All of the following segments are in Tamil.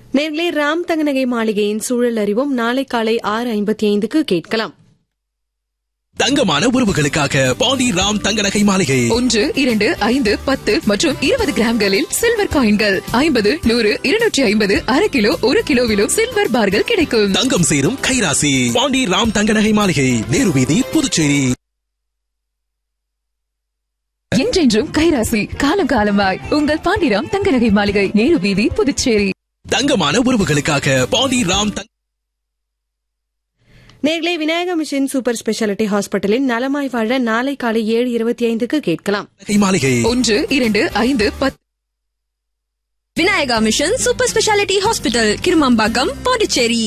நேர்களே ராம் தங்கநகை மாளிகையின் சூழல் அறிவும் நாளை காலை ஆறு ஐம்பத்தி ஐந்துக்கு கேட்கலாம் தங்கமான உறவுகளுக்காக பாண்டி ராம் தங்க நகை மாளிகை ஒன்று இரண்டு ஐந்து பத்து மற்றும் இருபது கிராம்களில் சில்வர் காயின்கள் ஐம்பது நூறு இருநூற்றி ஐம்பது அரை கிலோ ஒரு கிலோவிலும் சில்வர் பார்கள் கிடைக்கும் தங்கம் சேரும் கைராசி பாண்டி ராம் தங்க நகை மாளிகை நேரு வீதி புதுச்சேரி என்றென்றும் கைராசி காலம் காலமாய் உங்கள் பாண்டிராம் தங்கநகை மாளிகை நேரு வீதி புதுச்சேரி தங்கமான உறவுகளுக்காக பாண்டி ராம் தங்க நேர்களே விநாயக மிஷன் சூப்பர் ஸ்பெஷாலிட்டி ஹாஸ்பிட்டலின் நலமாய் வாழ நாளை காலை ஏழு இருபத்தி ஐந்துக்கு கேட்கலாம் நகை மாளிகை ஒன்று இரண்டு ஐந்து பத்து Vinayaka mission super speciality hospital Kirumampakkam Pondicherry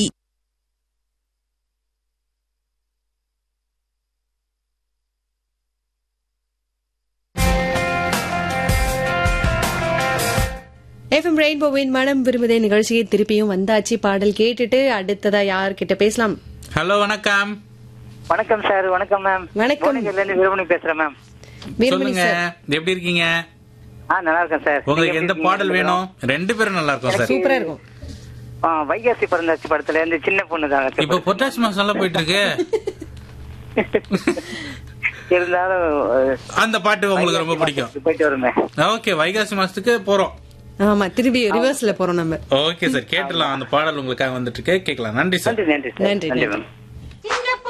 FM ரெயின்போவின் மனம் விரும்புதே நிகழ்ச்சியை திருப்பியும் வந்தாச்சு பாடல் கேட்டுட்டு அடுத்ததா யார்கிட்ட பேசலாம் ஹலோ வணக்கம் வணக்கம் சார் வணக்கம் மேம் வணக்கம். புவனகிரில இருந்து வீரமணி பேசுறேன் மேம் வீரமணி சொல்லுங்க சார் எப்படி இருக்கீங்க ஆ நல்லா இருக்கேன் சார் உங்களுக்கு நீங்க எந்த எப்படி பாடல் இருக்கீங்க? வேணும் ரெண்டு பேரும் நல்லா இருக்கும் சார் சூப்பரா இருக்கும் ஆ, வைகாசி பிறந்தாச்சு படத்துல இருந்து சின்ன பொண்ணு தான் இப்ப பொட்டாசி மாசம் எல்லாம் போயிட்டு இருக்கு இருந்தாலும் அஹ், அந்த பாட்டு உங்களுக்கு ரொம்ப பிடிக்கும் போயிட்டு வருமே ஓகே வைகாசி மாசத்துக்கு போறோம் ஆமா திருப்பி ரிவர்ஸ்ல போறோம் நம்ம ஓகே சார் கேட்டுலாம் அந்த பாடல் உங்களுக்காக வந்துட்டு இருக்கு கேட்கலாம் நன்றி சார் நன்றி நன்றி சார் நன்றி, நன்றி நன்றி. மேம்